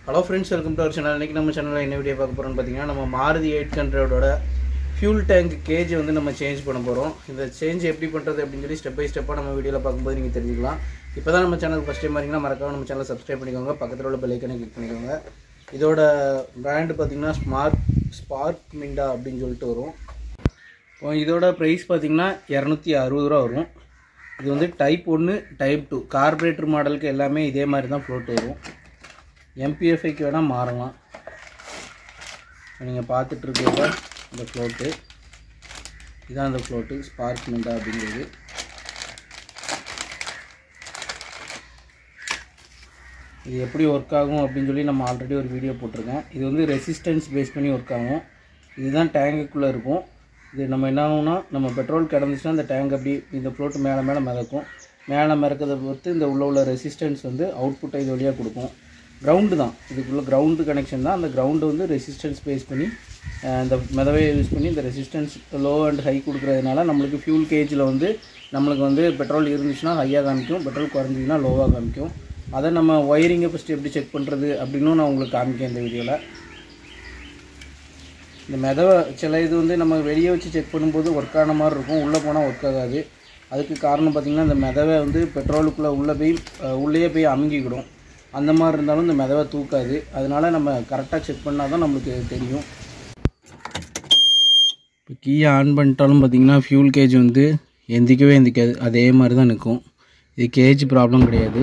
hello friends welcome to our channel இன்றைக்கி நம்ம சேனலில் என்ன வீடியோ பார்க்க போகிறோம்னு பார்த்தீங்கன்னா நம்ம மாருதி எயிட் ஹண்ட்ரடோட ஃபியூல் டேங்க் கேஜ் வந்து நம்ம சேஞ்ச் பண்ண போகிறோம் இந்த சேஞ்ச் எப்படி பண்ணுறது அப்படின்னு சொல்லி ஸ்டெப் பை ஸ்டெப்பாக நம்ம வீடியோவில் பார்க்கும்போது நீங்கள் தெரிஞ்சுக்கலாம் இப்போ தான் நம்ம சேனல் ஃபஸ்ட் டைம் வரீங்கன்னா மறக்காம நம்ம சேனலை சப்ஸ்கிரைப் பண்ணிக்கோங்க பக்கத்தில் உள்ள பெல்லைக்கனை கிளிக் பண்ணிக்கோங்க இதோட பிராண்டு பார்த்தீங்கன்னா ஸ்மார்ட் ஸ்பார்க் மிண்டா அப்படின்னு சொல்லிட்டு வரும் இப்போ இதோட ப்ரைஸ் பார்த்தீங்கன்னா இரநூத்தி அறுபது ரூபா வரும் இது வந்து டைப் ஒன்று டைப் டூ கார்பரேட்டர் மாடலுக்கு எல்லாமே இதே மாதிரி தான் ஃப்ளோட் வரும் எம்பிஎஃப்ஐக்கு வேணால் மாறலாம் நீங்கள் பார்த்துட்டு இருக்கிறத இந்த ஃப்ளோட்டு இதான் அந்த ஃப்ளோட்டு ஸ்பார்க் மிண்டா அப்படிங்கிறது இது எப்படி ஒர்க் ஆகும் அப்படின்னு சொல்லி நம்ம ஆல்ரெடி ஒரு வீடியோ போட்டிருக்கேன் இது வந்து ரெசிஸ்டன்ஸ் பேஸ் பண்ணி ஒர்க் ஆகும் இதுதான் டேங்குக்குள்ளே இருக்கும் இது நம்ம என்ன ஆகும்னா நம்ம பெட்ரோல் கிடந்துச்சுன்னா இந்த டேங்க் அப்படி இந்த ஃப்ளோட்டு மேலே மேலே மிதக்கும் மேலே மிதக்கிறத பொறுத்து இந்த உள்ள உள்ள ரெசிஸ்டன்ஸ் வந்து அவுட்புட்டை இது வழியாக கொடுக்கும் கிரவுண்டு தான் இதுக்குள்ள கிரவுண்டு கனெக்ஷன் தான் அந்த கிரவுண்டு வந்து ரெசிஸ்டன்ஸ் பேஸ் பண்ணி அஹ், இந்த மிதவையை யூஸ் பண்ணி இந்த ரெசிஸ்டன்ஸ் லோ அண்ட் ஹை கொடுக்குறதுனால நம்மளுக்கு ஃபியூல் கேஜில் வந்து நம்மளுக்கு வந்து பெட்ரோல் இருந்துச்சுன்னா ஹையாக காமிக்கும் பெட்ரோல் குறைஞ்சிதுன்னா லோவாக காமிக்கும் அதை நம்ம ஒயரிங்கை ஃபஸ்ட்டு எப்படி செக் பண்ணுறது அப்படின்னும் நான் உங்களுக்கு காமிக்கேன் இந்த வீடியோவில் இந்த மெதவை சில இது வந்து நம்ம வெளியே வச்சு செக் பண்ணும்போது ஒர்க் ஆன மாதிரி இருக்கும் உள்ளே போனால் ஒர்க் ஆகாது அதுக்கு காரணம் பார்த்திங்கன்னா இந்த மெதவை வந்து பெட்ரோலுக்குள்ளே உள்ளே போய் அஹ், உள்ளேயே போய் அமுங்கிக்கிடும் அந்த மாதிரி இருந்தாலும் இந்த மெதவை தூக்காது அதனால நம்ம கரெக்டாக செக் பண்ணால் தான் நம்மளுக்கு தெரியும் இப்போ கீயை ஆன் பண்ணிட்டாலும் பார்த்தீங்கன்னா ஃபியூல் கேஜ் வந்து எந்திக்கவே எந்திக்காது அதே மாதிரி தான் நிற்கும் இது கேஜ் ப்ராப்ளம் கிடையாது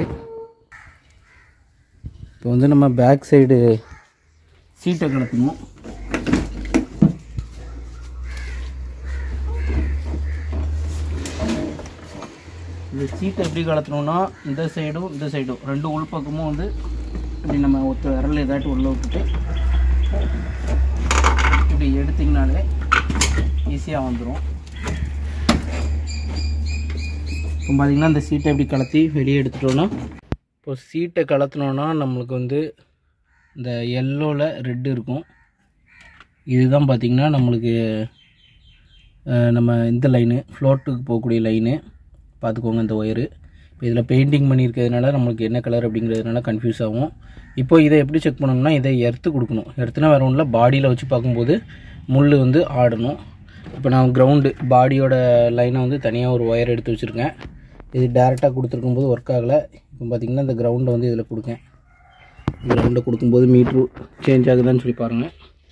இப்போ வந்து நம்ம பேக் சைடு சீட்டை கலத்தணும் இந்த சீட்டை எப்படி கலத்தணும்னா இந்த சைடும் இந்த சைடும் ரெண்டு உள்பக்கமும் வந்து இப்படி நம்ம ஒத்த விரல் ஏதாட்டும் உள்ள விட்டுட்டு இப்படி எடுத்திங்கனாலே ஈஸியாக வந்துடும் இப்போ பார்த்தீங்கன்னா இந்த சீட்டை இப்படி கலத்தி வெளியே எடுத்துட்டோன்னா இப்போ சீட்டை கலத்தினோன்னா நம்மளுக்கு வந்து இந்த எல்லோவில் ரெட்டு இருக்கும் இதுதான் பார்த்திங்கன்னா நம்மளுக்கு அஹ், நம்ம இந்த லைனு ஃப்ளோட்டுக்கு போகக்கூடிய லைனு பார்த்துக்கோங்க இந்த ஒயரு இப்போ இதில் பெயிண்டிங் பண்ணியிருக்கிறதுனால நம்மளுக்கு என்ன கலர் அப்படிங்கிறதுனால கன்ஃபியூஸ் ஆகும் இப்போ இதை எப்படி செக் பண்ணணும்னா இதை எர்த்து கொடுக்கணும் எர்த்துனா வேறு ஒன்றும் பாடியில் வச்சு பார்க்கும்போது முள் வந்து ஆடணும் இப்போ நான் கிரவுண்டு பாடியோட லைனை வந்து தனியாக ஒரு ஒயர் எடுத்து வச்சுருக்கேன் இது டேரெக்டாக கொடுத்துருக்கும்போது ஒர்க் ஆகலை இப்போ பார்த்திங்கன்னா இந்த கிரவுண்டை வந்து இதில் கொடுக்கேன் கிரவுண்டை கொடுக்கும்போது மீட்ரு சேஞ்ச் ஆகுதான்னு சொல்லி பாருங்கள்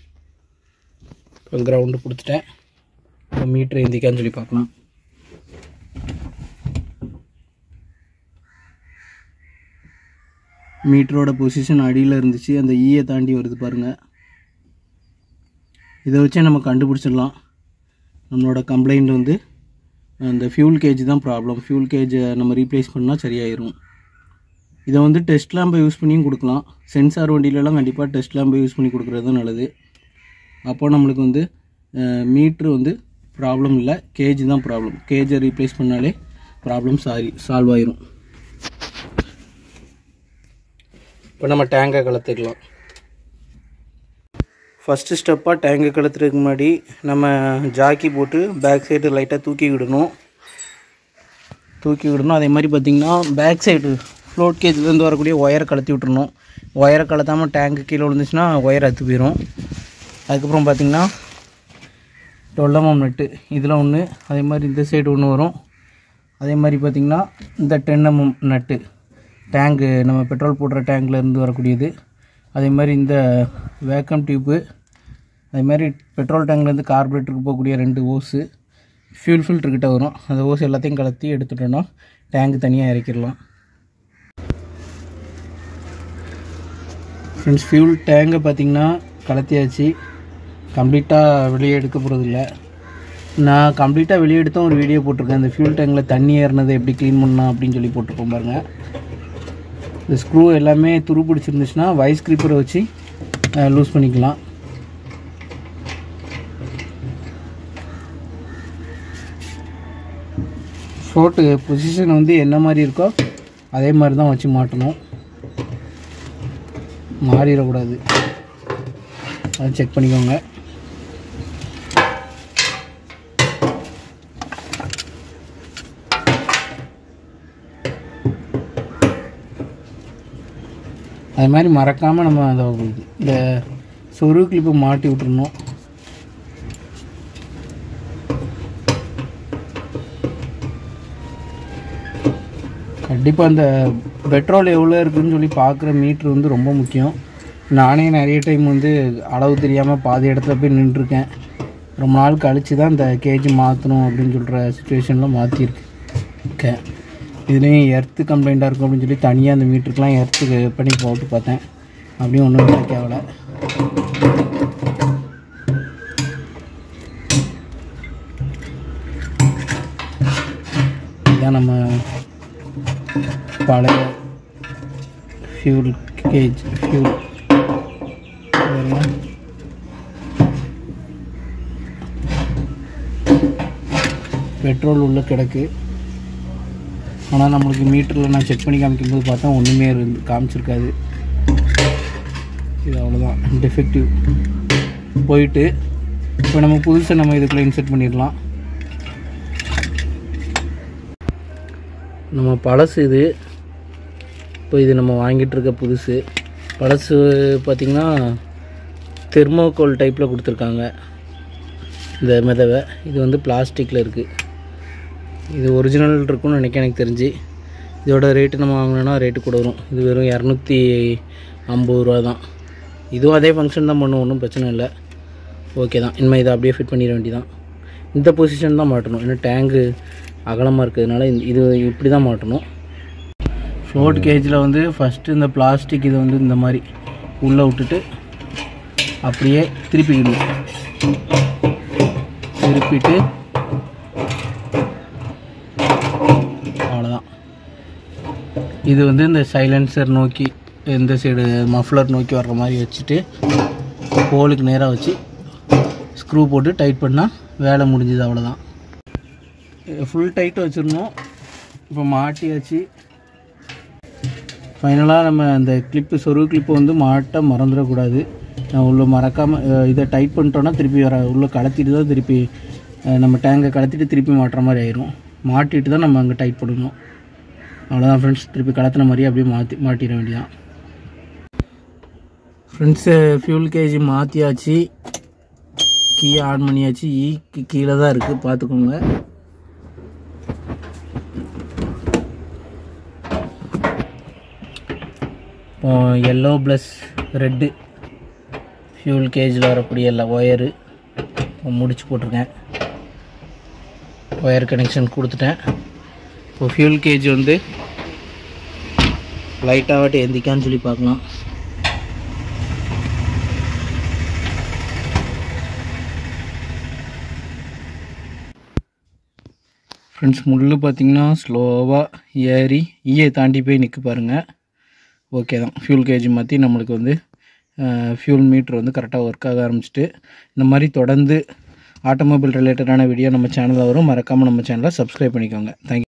இப்போ கிரவுண்டு கொடுத்துட்டேன் இப்போ மீட்ரு எந்திக்கான்னு சொல்லி பார்க்கலாம் மீட்டரோட பொசிஷன் அடியில் இருந்துச்சு அந்த ஈயை தாண்டி வருது பாருங்கள் இதை வச்சே நம்ம கண்டுபிடிச்சிடலாம் நம்மளோட கம்ப்ளைண்ட் வந்து அந்த ஃபியூல் கேஜ் தான் ப்ராப்ளம் ஃபியூல் கேஜை நம்ம ரீப்ளேஸ் பண்ணால் சரியாயிரும் இதை வந்து டெஸ்ட் லேம்பை யூஸ் பண்ணியும் கொடுக்கலாம் சென்சார் வண்டியிலலாம் கண்டிப்பாக டெஸ்ட் லேம்பை யூஸ் பண்ணி கொடுக்குறது தான் நல்லது அப்போ நம்மளுக்கு வந்து மீட்ரு வந்து ப்ராப்ளம் இல்லை கேஜ் தான் ப்ராப்ளம் கேஜை ரீப்ளேஸ் பண்ணாலே ப்ராப்ளம் சாரி சால்வ் ஆயிரும் இப்போ நம்ம டேங்கை கலத்துக்கலாம் ஃபஸ்ட்டு ஸ்டெப்பாக டேங்கை கலத்துறதுக்கு முன்னாடி நம்ம ஜாக்கி போட்டு பேக் சைடு லைட்டாக தூக்கி விடணும் தூக்கி விடணும் அதே மாதிரி பார்த்திங்கன்னா பேக் சைடு ஃப்ளோட் கேஜ்லேருந்து வரக்கூடிய ஒயரை கலத்தி விட்டுறணும் ஒயரை கலத்தாமல் டேங்க்கு கீழே விழுந்துச்சுன்னா ஒயர் அத்து போயிடும் அதுக்கப்புறம் பார்த்திங்கன்னா டொல்லமம் நட்டு இதில் ஒன்று அதே மாதிரி இந்த சைடு ஒன்று வரும் அதே மாதிரி பார்த்திங்கன்னா இந்த டென்னமம் நட்டு டேங்கு நம்ம பெட்ரோல் போடுற டேங்க்ல இருந்து வரக்கூடியது அதே மாதிரி இந்த வேக்கம் டியூப்பு அதே மாதிரி பெட்ரோல் டேங்க்லேருந்து கார்பரேட்டருக்கு போகக்கூடிய ரெண்டு ஓஸு ஃபியூல் ஃபில்டர்கிட்ட வரும் அந்த ஓஸ் எல்லாத்தையும் கலத்தி எடுத்துட்டோன்னா டேங்க் தனியாக இறக்கிடலாம் ஃப்ரெண்ட்ஸ் ஃபியூல் டேங்கை பார்த்திங்கன்னா கலத்தியாச்சு கம்ப்ளீட்டாக வெளியே எடுக்க போகிறதில்ல நான் கம்ப்ளீட்டாக வெளியே எடுத்தும் ஒரு வீடியோ போட்டிருக்கேன் இந்த ஃபியூல் டேங்கில் தண்ணி ஏறினதை எப்படி க்ளீன் பண்ணலாம் அப்படின்னு சொல்லி போட்டிருக்கோம் பாருங்கள் இந்த ஸ்க்ரூ எல்லாமே துரு பிடிச்சிருந்துச்சுன்னா வைஸ் கிரிப்பரை வச்சு லூஸ் பண்ணிக்கலாம் ஷோட்டு பொசிஷன் வந்து என்ன மாதிரி இருக்கோ அதே மாதிரி தான் வச்சு மாட்டணும் மாறிடக்கூடாது அதை செக் பண்ணிக்கோங்க அது மாதிரி மறக்காமல் நம்ம அந்த இந்த சொரு கிளிப்பை மாட்டி விட்டுறணும் கண்டிப்பாக அந்த பெட்ரோல் எவ்வளோ இருக்குதுன்னு சொல்லி பார்க்குற மீட்ரு வந்து ரொம்ப முக்கியம் நானே நிறைய டைம் வந்து அளவு தெரியாமல் பாதி இடத்துல போய் நின்றுருக்கேன் ரொம்ப நாள் கழித்து தான் இந்த கேஜி மாற்றணும் அப்படின்னு சொல்கிற சுச்சுவேஷனில் மாற்றிருக்கு இருக்கேன் இதுலேயும் எர்த்து கம்ப்ளைண்ட்டாக இருக்கும் அப்படின்னு சொல்லி தனியாக அந்த மீட்டருக்கெலாம் எர்த்து பண்ணி போட்டு பார்த்தேன் அப்படியும் ஒன்றும் கிடைக்க ஆகலை இதான் நம்ம பழைய ஃபியூல் கேஜ் ஃபியூல் பெட்ரோல் உள்ளே கிடக்கு ஆனால் நம்மளுக்கு மீட்டரில் நான் செக் பண்ணி காமிக்கும்போது பார்த்தா ஒன்றுமே இருந்து காமிச்சிருக்காது இது அவ்வளோதான் டிஃபெக்டிவ் போயிட்டு இப்போ நம்ம புதுசாக நம்ம இதுக்குள்ளே இன்செர்ட் பண்ணிடலாம் நம்ம பழசு இது இப்போ இது நம்ம வாங்கிட்டு இருக்க புதுசு பழசு பார்த்திங்கன்னா தெர்மோகோல் டைப்பில் கொடுத்துருக்காங்க இந்த மெதவை இது வந்து பிளாஸ்டிக்கில் இருக்குது இது ஒரிஜினல் இருக்கும்னு நினைக்க எனக்கு தெரிஞ்சு இதோட ரேட்டு நம்ம வாங்கினோன்னா ரேட்டு கூட வரும் இது வெறும் இரநூத்தி ஐம்பது ரூபா தான் இதுவும் அதே ஃபங்க்ஷன் தான் பண்ணும் ஒன்றும் பிரச்சனை இல்லை ஓகே தான் இனிமேல் இதை அப்படியே ஃபிட் பண்ணிட வேண்டியதான் இந்த பொசிஷன் தான் மாட்டணும் ஏன்னா டேங்கு அகலமாக இருக்கிறதுனால இந்த- இது இப்படி தான் மாட்டணும் ஃப்ளோட் கேஜில் வந்து ஃபஸ்ட்டு இந்த பிளாஸ்டிக் இதை வந்து இந்த மாதிரி உள்ளே விட்டுட்டு அப்படியே திருப்பிக்கணும் திருப்பிட்டு அவ்வளோதான் இது வந்து இந்த சைலன்சர் நோக்கி இந்த சைடு மஃப்ளர் நோக்கி வர்ற மாதிரி வச்சுட்டு ஹோலுக்கு நேராக வச்சு ஸ்க்ரூ போட்டு டைட் பண்ணால் வேலை முடிஞ்சுது அவ்வளோதான் ஃபுல் டைட் வச்சிடணும் இப்போ மாட்டியாச்சு ஃபைனலாக நம்ம அந்த கிளிப்பு சொருவு கிளிப்பு வந்து மாட்ட மறந்துடக்கூடாது நான் உள்ள மறக்காமல் இதை டைட் பண்ணிட்டோன்னா திருப்பி வர உள்ளே கலத்திட்டு தான் திருப்பி அஹ், நம்ம டேங்கை கலத்திட்டு திருப்பி மாட்டுற மாதிரி ஆயிரும் மாட்டிட்டு தான் நம்ம அங்கே டைட் பண்ணணும் அவ்வளோதான் ஃப்ரெண்ட்ஸ் திருப்பி கலத்தின மாதிரியே அப்படியே மாற்றி மாட்டிட வேண்டியதான் ஃப்ரெண்ட்ஸு ஃபியூல் கேஜி மாற்றியாச்சு கீ ஆன் பண்ணியாச்சு ஈக்கு கீழே தான் இருக்குது பார்த்துக்கோங்க இப்போ எல்லோ ப்ளஸ் ரெட்டு ஃபியூல் கேஜில் வரக்கூடிய எல்லா ஒயரு முடிச்சு போட்டிருக்கேன் ஒயர் கனெக்ஷன் கொடுத்துட்டேன் இப்போ ஃபியூல் கேஜ் வந்து லைட்டாகட்டு எந்திக்கான்னு சொல்லி பார்க்கலாம் ஃப்ரெண்ட்ஸ் முள் பார்த்தீங்கன்னா ஸ்லோவாக ஏறி ஈயை தாண்டி போய் நிற்க பாருங்கள் ஓகே தான் ஃபியூல் கேஜி மாற்றி நம்மளுக்கு வந்து ஃபியூல் மீட்ரு வந்து கரெக்டாக ஒர்க் ஆக ஆரம்பிச்சிட்டு இந்த மாதிரி தொடர்ந்து ஆட்டோமொபைல் ரிலேட்டடான வீடியோ நம்ம சேனலில் வரும் மறக்காமல் நம்ம சேனலை சப்ஸ்கிரைப் பண்ணிக்கோங்க தேங்க்யூ